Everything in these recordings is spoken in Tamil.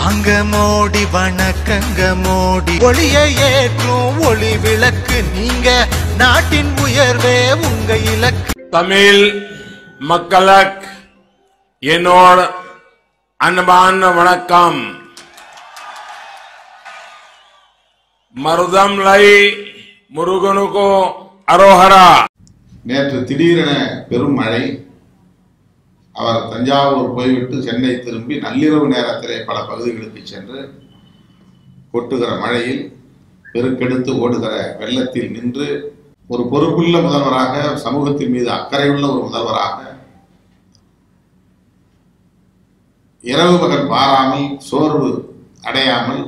வாங்க மோடி வணக்கங்க மோடி ஒளிய ஏற்றும் ஒளி விளக்கு நீங்க நாட்டின் உயர்வே உங்க இலக்கு தமிழ் மக்களுக்கு என்னோட அன்பான வணக்கம் மருதம் லை முருகனுக்கோ அரோஹரா நேற்று திடீரென பெரும் மழை அவர் தஞ்சாவூர் போய்விட்டு சென்னை திரும்பி நள்ளிரவு நேரத்திலே பல பகுதிகளுக்கு சென்று கொட்டுகிற மழையில் பெருக்கெடுத்து ஓடுகிற வெள்ளத்தில் நின்று ஒரு பொறுப்புள்ள முதல்வராக சமூகத்தின் மீது அக்கறையுள்ள ஒரு முதல்வராக இரவு பகல் பாராமல் சோர்வு அடையாமல்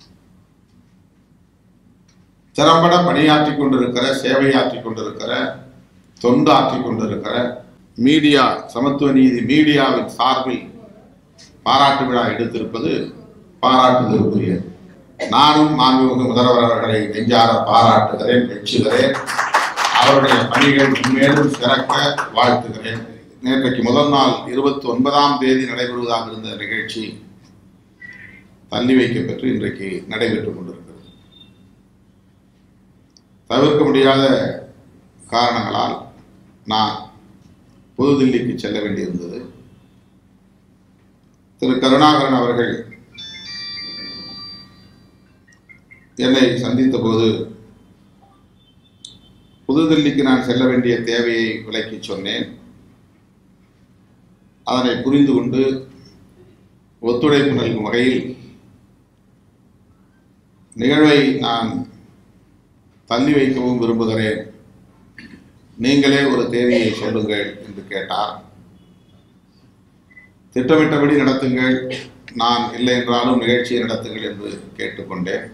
திறம்பட பணியாற்றிக் கொண்டிருக்கிற சேவையாற்றிக் கொண்டிருக்கிற தொண்டாற்றிக் கொண்டிருக்கிற மீடியா சமத்துவ நீதி மீடியாவின் சார்பில் பாராட்டு விழா எடுத்திருப்பது பாராட்டுதலுக்குரியது நானும் மாண்புமிகு முதல்வர் அவர்களை நெஞ்சார பாராட்டுகிறேன் மெச்சுகிறேன் அவருடைய பணிகள் மேலும் சிறக்க வாழ்த்துகிறேன் நேற்றைக்கு முதல் நாள் இருபத்தி ஒன்பதாம் தேதி நடைபெறுவதாக இருந்த நிகழ்ச்சி தள்ளி வைக்கப்பெற்று இன்றைக்கு நடைபெற்றுக் கொண்டிருக்கிறது தவிர்க்க முடியாத காரணங்களால் நான் புதுதில்லிக்கு செல்ல வேண்டியிருந்தது திரு கருணாகரன் அவர்கள் என்னை சந்தித்த போது புதுதில்லிக்கு நான் செல்ல வேண்டிய தேவையை விளக்கி சொன்னேன் அதனை புரிந்து கொண்டு ஒத்துழைப்பு நல்கும் வகையில் நிகழ்வை நான் தள்ளி வைக்கவும் விரும்புகிறேன் நீங்களே ஒரு தேதியை சொல்லுங்கள் என்று கேட்டார் திட்டமிட்டபடி நடத்துங்கள் நான் இல்லை என்றாலும் நிகழ்ச்சியை நடத்துங்கள் என்று கேட்டுக்கொண்டேன்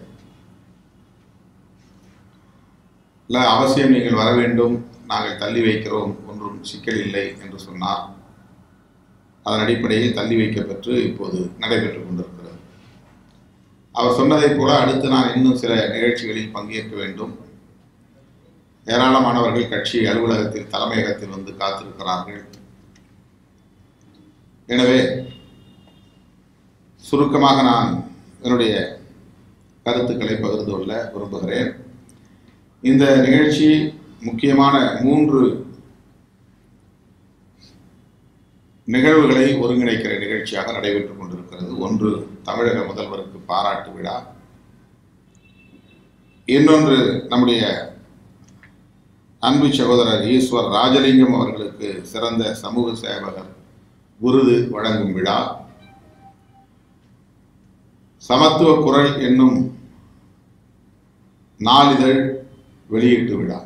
இல்லை அவசியம் நீங்கள் வர வேண்டும் நாங்கள் தள்ளி வைக்கிறோம் ஒன்றும் சிக்கல் இல்லை என்று சொன்னார் அதன் அடிப்படையில் தள்ளி வைக்கப்பெற்று இப்போது நடைபெற்றுக் கொண்டிருக்கிறது அவர் சொன்னதைப் போல அடுத்து நான் இன்னும் சில நிகழ்ச்சிகளில் பங்கேற்க வேண்டும் ஏராளமானவர்கள் கட்சி அலுவலகத்தில் தலைமையகத்தில் வந்து காத்திருக்கிறார்கள் எனவே சுருக்கமாக நான் என்னுடைய கருத்துக்களை பகிர்ந்து கொள்ள விரும்புகிறேன் இந்த நிகழ்ச்சி முக்கியமான மூன்று நிகழ்வுகளை ஒருங்கிணைக்கிற நிகழ்ச்சியாக நடைபெற்றுக் கொண்டிருக்கிறது ஒன்று தமிழக முதல்வருக்கு பாராட்டு விழா இன்னொன்று நம்முடைய அன்பு சகோதரர் ஈஸ்வர் ராஜலிங்கம் அவர்களுக்கு சிறந்த சமூக சேவகர் விருது வழங்கும் விழா சமத்துவ குரல் என்னும் நாளிதழ் வெளியீட்டு விழா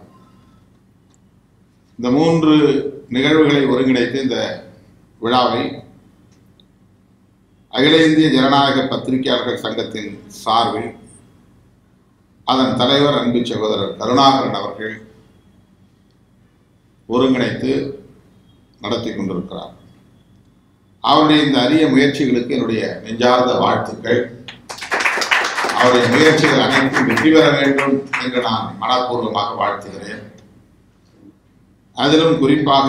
இந்த மூன்று நிகழ்வுகளை ஒருங்கிணைத்து இந்த விழாவை அகில இந்திய ஜனநாயக பத்திரிகையாளர்கள் சங்கத்தின் சார்பில் அதன் தலைவர் அன்பு சகோதரர் கருணாகரன் அவர்கள் ஒருங்கிணைத்து நடத்தி கொண்டிருக்கிறார் அவருடைய இந்த அரிய முயற்சிகளுக்கு என்னுடைய நெஞ்சார்ந்த வாழ்த்துக்கள் அவருடைய முயற்சிகள் அனைத்தும் வெற்றி பெற வேண்டும் என்று நான் மனப்பூர்வமாக வாழ்த்துகிறேன் அதிலும் குறிப்பாக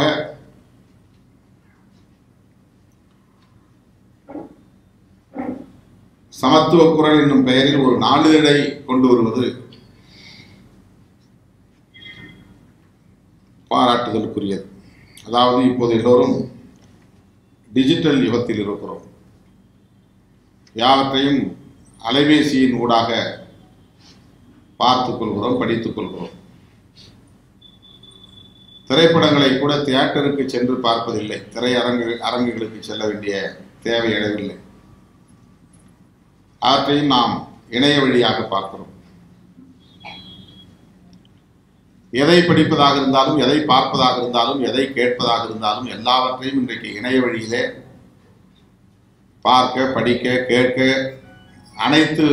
சமத்துவ குரல் என்னும் பெயரில் ஒரு நாளிதழை கொண்டு வருவது பாராட்டுதலுக்குரியது அதாவது இப்போது எல்லோரும் டிஜிட்டல் யுகத்தில் இருக்கிறோம் யாவற்றையும் அலைபேசியின் ஊடாக பார்த்துக் கொள்கிறோம் படித்துக் கொள்கிறோம் திரைப்படங்களை கூட தியேட்டருக்கு சென்று பார்ப்பதில்லை திரையரங்கு அரங்குகளுக்கு செல்ல வேண்டிய தேவை எழவில்லை அவற்றையும் நாம் இணைய வழியாக பார்க்கிறோம் எதை படிப்பதாக இருந்தாலும் எதை பார்ப்பதாக இருந்தாலும் எதை கேட்பதாக இருந்தாலும் எல்லாவற்றையும் இன்றைக்கு இணைய வழியிலே பார்க்க படிக்க கேட்க அனைத்து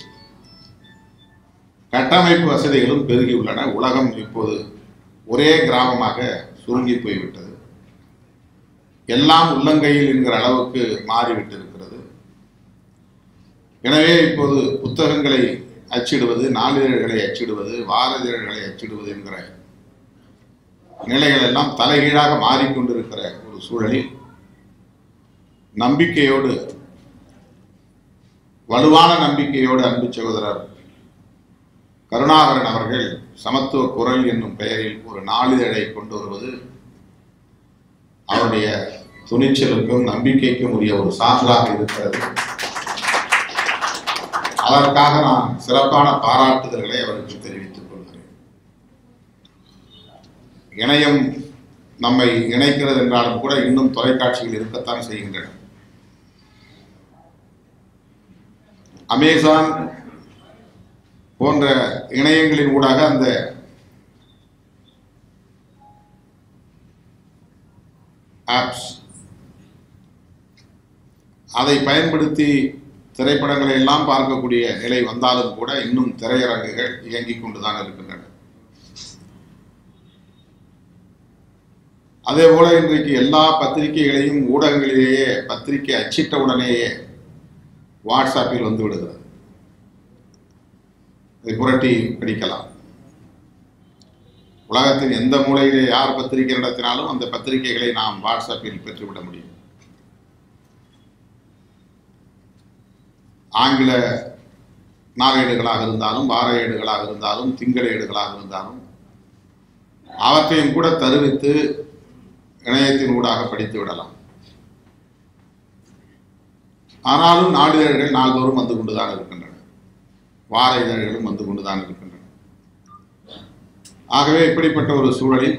கட்டமைப்பு வசதிகளும் பெருகியுள்ளன உலகம் இப்போது ஒரே கிராமமாக சுருங்கி போய்விட்டது எல்லாம் உள்ளங்கையில் என்கிற அளவுக்கு மாறிவிட்டிருக்கிறது எனவே இப்போது புத்தகங்களை அச்சிடுவது நாளிதழ்களை அச்சிடுவது வார இதழ்களை அச்சிடுவது என்கிற நிலைகள் எல்லாம் தலைகீழாக மாறிக்கொண்டிருக்கிற ஒரு சூழலில் நம்பிக்கையோடு வலுவான நம்பிக்கையோடு அன்பு சகோதரர் கருணாகரன் அவர்கள் சமத்துவ குரல் என்னும் பெயரில் ஒரு நாளிதழை கொண்டு வருவது அவருடைய துணிச்சலுக்கும் நம்பிக்கைக்கும் உரிய ஒரு சான்றாக இருக்கிறது அதற்காக நான் சிறப்பான பாராட்டுதல்களை அவருக்கு தெரிவித்துக் கொள்கிறேன் இணையம் நம்மை இணைக்கிறது என்றாலும் கூட இன்னும் தொலைக்காட்சிகள் இருக்கத்தான் செய்கின்றன அமேசான் போன்ற இணையங்களின் ஊடாக அந்த ஆப்ஸ் அதை பயன்படுத்தி திரைப்படங்களை எல்லாம் பார்க்கக்கூடிய நிலை வந்தாலும் கூட இன்னும் திரையரங்குகள் இயங்கிக் கொண்டுதான் இருக்கின்றன அதே போல இன்றைக்கு எல்லா பத்திரிகைகளையும் ஊடகங்களிலேயே பத்திரிகை அச்சிட்ட உடனேயே வாட்ஸ்அப்பில் வந்து விடுகிறது அதை புரட்டி படிக்கலாம் உலகத்தின் எந்த மூலையிலே யார் பத்திரிகை நடத்தினாலும் அந்த பத்திரிகைகளை நாம் வாட்ஸ்அப்பில் பெற்றுவிட முடியும் ஆங்கில நாளேடுகளாக இருந்தாலும் வார ஏடுகளாக இருந்தாலும் திங்கள ஏடுகளாக இருந்தாலும் அவற்றையும் கூட தருவித்து இணையத்தின் ஊடாக படித்து விடலாம் ஆனாலும் நாளிதழ்கள் நாள்தோறும் வந்து கொண்டுதான் இருக்கின்றன வார இதழ்களும் வந்து கொண்டுதான் இருக்கின்றன ஆகவே இப்படிப்பட்ட ஒரு சூழலில்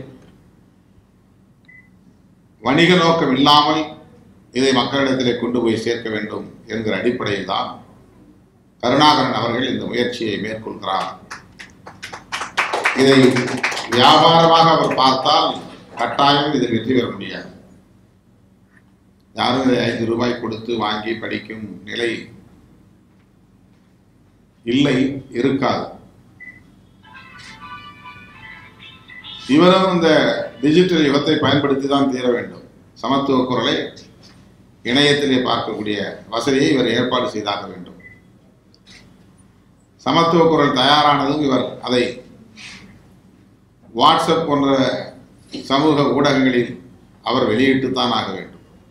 வணிக நோக்கம் இல்லாமல் இதை மக்களிடத்திலே கொண்டு போய் சேர்க்க வேண்டும் என்கிற அடிப்படையில் தான் கருணாகரன் அவர்கள் இந்த முயற்சியை மேற்கொள்கிறார் இதை வியாபாரமாக அவர் பார்த்தால் கட்டாயம் இதில் வெற்றி பெற முடியாது யாரும் இதை ஐந்து ரூபாய் கொடுத்து வாங்கி படிக்கும் நிலை இல்லை இருக்காது இவரும் இந்த டிஜிட்டல் யுகத்தை பயன்படுத்தி தான் தீர வேண்டும் சமத்துவ குரலை இணையத்திலே பார்க்கக்கூடிய வசதியை இவர் ஏற்பாடு செய்தாக வேண்டும் சமத்துவ குரல் தயாரானதும் இவர் அதை வாட்ஸ்அப் போன்ற சமூக ஊடகங்களில் அவர் வெளியிட்டுத்தான் ஆக வேண்டும்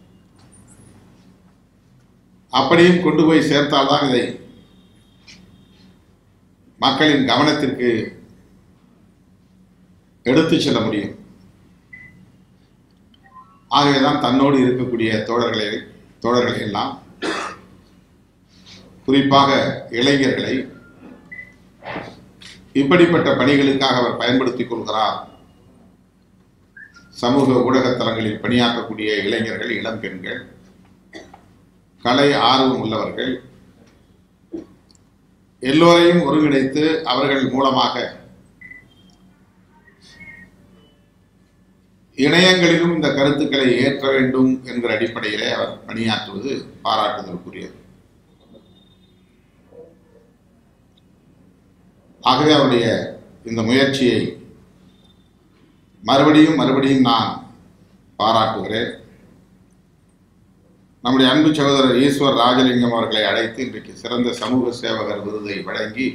அப்படியும் கொண்டு போய் சேர்த்தால்தான் இதை மக்களின் கவனத்திற்கு எடுத்துச் செல்ல முடியும் ஆகவேதான் தன்னோடு இருக்கக்கூடிய தோழர்களை தோழர்களை எல்லாம் குறிப்பாக இளைஞர்களை இப்படிப்பட்ட பணிகளுக்காக அவர் பயன்படுத்திக் கொள்கிறார் சமூக ஊடகத்தலங்களில் பணியாற்றக்கூடிய இளைஞர்கள் இளம் பெண்கள் கலை ஆர்வம் உள்ளவர்கள் எல்லோரையும் ஒருங்கிணைத்து அவர்கள் மூலமாக இணையங்களிலும் இந்த கருத்துக்களை ஏற்ற வேண்டும் என்கிற அடிப்படையிலே அவர் பணியாற்றுவது பாராட்டுதலுக்குரியது ஆகவே அவருடைய இந்த முயற்சியை மறுபடியும் மறுபடியும் நான் பாராட்டுகிறேன் நம்முடைய அன்பு சகோதரர் ஈஸ்வர் ராஜலிங்கம் அவர்களை அழைத்து இன்றைக்கு சிறந்த சமூக சேவகர் விருதை வழங்கி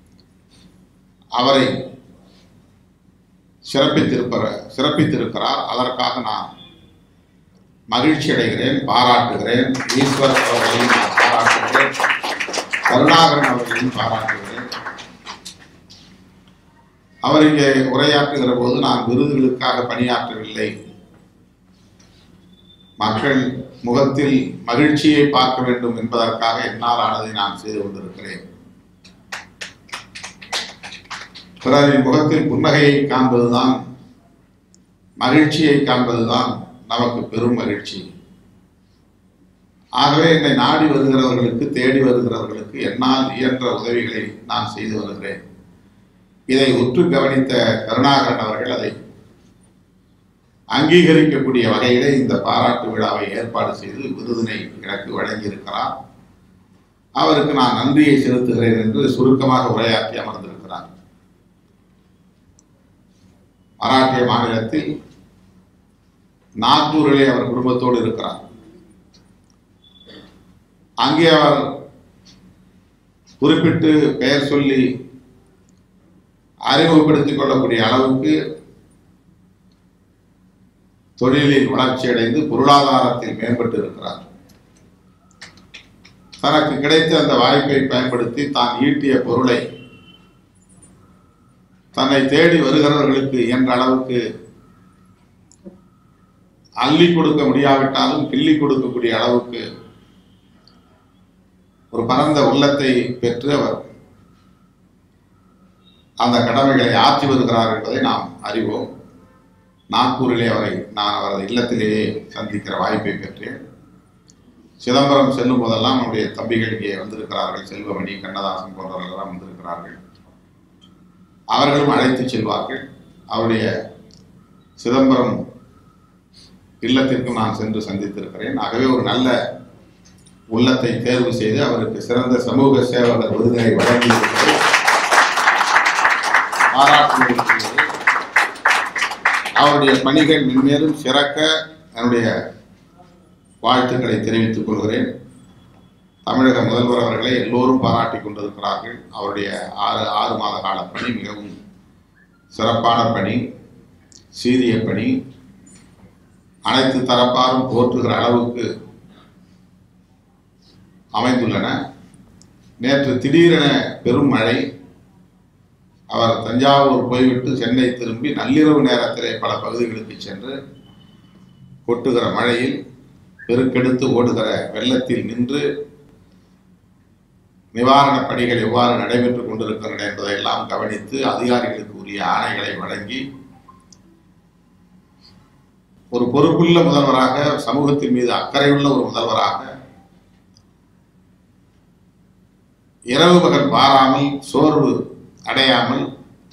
அவரை சிறப்பித்திருப்ப சிறப்பித்திருக்கிறார் அதற்காக நான் மகிழ்ச்சி அடைகிறேன் பாராட்டுகிறேன் ஈஸ்வர் அவர்களையும் நான் பாராட்டுகிறேன் கருணாகரன் அவர்களையும் பாராட்டுகிறேன் அவர் இங்கே உரையாற்றுகிற போது நான் விருதுகளுக்காக பணியாற்றவில்லை மக்கள் முகத்தில் மகிழ்ச்சியை பார்க்க வேண்டும் என்பதற்காக என்னால் ஆனதை நான் செய்து கொண்டிருக்கிறேன் பிறரின் முகத்தில் புன்னகையை காண்பதுதான் மகிழ்ச்சியை காண்பதுதான் நமக்கு பெரும் மகிழ்ச்சி ஆகவே என்னை நாடி வருகிறவர்களுக்கு தேடி வருகிறவர்களுக்கு என்னால் இயன்ற உதவிகளை நான் செய்து வருகிறேன் இதை உற்று கவனித்த கருணாகரன் அவர்கள் அதை அங்கீகரிக்கக்கூடிய வகையிலே இந்த பாராட்டு விழாவை ஏற்பாடு செய்து விருதினை எனக்கு வழங்கியிருக்கிறார் அவருக்கு நான் நன்றியை செலுத்துகிறேன் என்று சுருக்கமாக உரையாற்றி அமர்ந்திருக்கிறார் மராட்டிய மாநிலத்தில் நாக்பூரிலே அவர் குடும்பத்தோடு இருக்கிறார் அங்கே அவர் குறிப்பிட்டு பெயர் சொல்லி அறிமுகப்படுத்திக் கொள்ளக்கூடிய அளவுக்கு தொழிலில் வளர்ச்சி அடைந்து பொருளாதாரத்தில் மேம்பட்டு இருக்கிறார் தனக்கு கிடைத்த அந்த வாய்ப்பை பயன்படுத்தி தான் ஈட்டிய பொருளை தன்னை தேடி வருகிறவர்களுக்கு என்ற அளவுக்கு அள்ளி கொடுக்க முடியாவிட்டாலும் கிள்ளி கொடுக்கக்கூடிய அளவுக்கு ஒரு பரந்த உள்ளத்தை பெற்று அவர் அந்த கடமைகளை ஆற்றி வருகிறார் என்பதை நாம் அறிவோம் நாக்பூரிலே அவரை நான் அவரது இல்லத்திலேயே சந்திக்கிற வாய்ப்பை பெற்றேன் சிதம்பரம் செல்லும் போதெல்லாம் நம்முடைய தம்பிகள் இங்கே வந்திருக்கிறார்கள் செல்வமணி கண்ணதாசன் போன்றவர்கள் எல்லாம் வந்திருக்கிறார்கள் அவர்களும் அழைத்து செல்வார்கள் அவருடைய சிதம்பரம் இல்லத்திற்கும் நான் சென்று சந்தித்திருக்கிறேன் ஆகவே ஒரு நல்ல உள்ளத்தை தேர்வு செய்து அவருக்கு சிறந்த சமூக சேவகர் விருதினை வழங்கியிருக்கிறது பாராட்டுகிறது அவருடைய பணிகள் மென்மேலும் சிறக்க என்னுடைய வாழ்த்துக்களை தெரிவித்துக் கொள்கிறேன் தமிழக முதல்வர் அவர்களை எல்லோரும் பாராட்டிக் கொண்டிருக்கிறார்கள் அவருடைய ஆறு ஆறு மாத கால பணி மிகவும் சிறப்பான பணி சீரிய பணி அனைத்து தரப்பாரும் போற்றுகிற அளவுக்கு அமைந்துள்ளன நேற்று திடீரென பெரும் மழை அவர் தஞ்சாவூர் போய்விட்டு சென்னை திரும்பி நள்ளிரவு நேரத்திலே பல பகுதிகளுக்கு சென்று கொட்டுகிற மழையில் பெருக்கெடுத்து ஓடுகிற வெள்ளத்தில் நின்று நிவாரணப் பணிகள் எவ்வாறு நடைபெற்றுக் கொண்டிருக்கின்றன என்பதையெல்லாம் கவனித்து அதிகாரிகளுக்கு உரிய ஆணைகளை வழங்கி ஒரு பொறுப்புள்ள முதல்வராக சமூகத்தின் மீது அக்கறையுள்ள ஒரு முதல்வராக இரவு பகல் பாராமல் சோர்வு அடையாமல்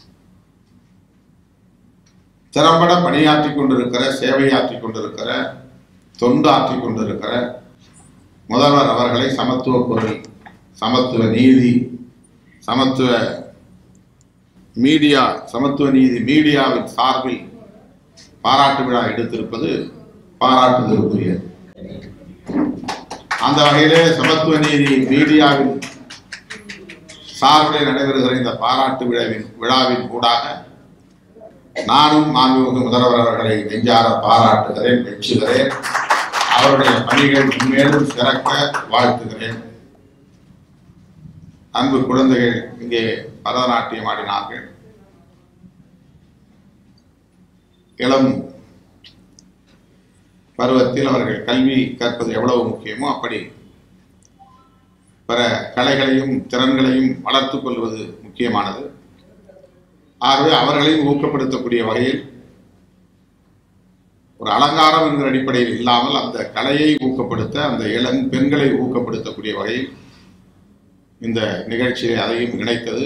திறம்பட பணியாற்றிக் கொண்டிருக்கிற சேவையாற்றிக் கொண்டிருக்கிற தொண்டு ஆற்றிக் கொண்டிருக்கிற முதல்வர் அவர்களை சமத்துவ பொருள் சமத்துவ நீதி சமத்துவ மீடியா சமத்துவ நீதி மீடியாவின் சார்பில் பாராட்டு விழா எடுத்திருப்பது பாராட்டுதலுக்குரியது அந்த வகையிலே சமத்துவ நீதி மீடியாவின் சார்பில் நடைபெறுகிற இந்த பாராட்டு விழாவின் விழாவின் ஊடாக நானும் மாண்புமிகு முதல்வர் அவர்களை நெஞ்சார பாராட்டுகிறேன் மெச்சுகிறேன் அவருடைய பணிகள் மேலும் சிறக்க வாழ்த்துகிறேன் அன்பு குழந்தைகள் இங்கே பரதநாட்டியம் ஆடினார்கள் இளம் பருவத்தில் அவர்கள் கல்வி கற்பது எவ்வளவு முக்கியமோ அப்படி பிற கலைகளையும் திறன்களையும் வளர்த்துக் கொள்வது முக்கியமானது ஆகவே அவர்களையும் ஊக்கப்படுத்தக்கூடிய வகையில் ஒரு அலங்காரம் என்கிற அடிப்படையில் இல்லாமல் அந்த கலையை ஊக்கப்படுத்த அந்த இளம் பெண்களை ஊக்கப்படுத்தக்கூடிய வகையில் இந்த நிகழ்ச்சியை அதையும் இணைத்தது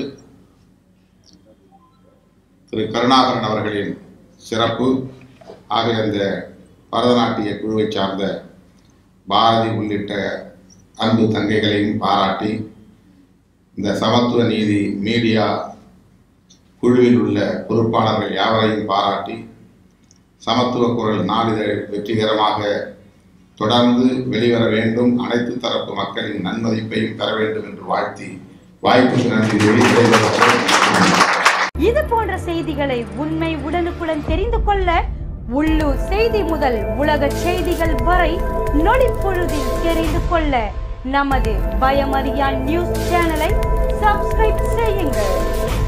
திரு கருணாகரன் அவர்களின் சிறப்பு ஆகிய அந்த பரதநாட்டிய குழுவை சார்ந்த பாரதி உள்ளிட்ட அன்பு தங்கைகளையும் பாராட்டி இந்த சமத்துவ நீதி மீடியா குழுவில் உள்ள பொறுப்பாளர்கள் யாவரையும் பாராட்டி சமத்துவ குரல் நாளிதழ் வெற்றிகரமாக தொடர்ந்து வெளிவர வேண்டும் அனைத்து தரப்பு மக்களின் நன்மதிப்பையும் பெற வேண்டும் என்று வாழ்த்தி வாய்ப்புக்கு நன்றி கூறி விடைபெறுகிறேன். இது போன்ற செய்திகளை உண்மை உடனுக்குடன் தெரிந்து கொள்ள உள்ளூர் செய்தி முதல் உலக செய்திகள் வரை நொடிப்பொழுதில் தெரிந்து கொள்ள நமது பயமறியான் நியூஸ் சேனலை சப்ஸ்கிரைப் செய்யுங்கள்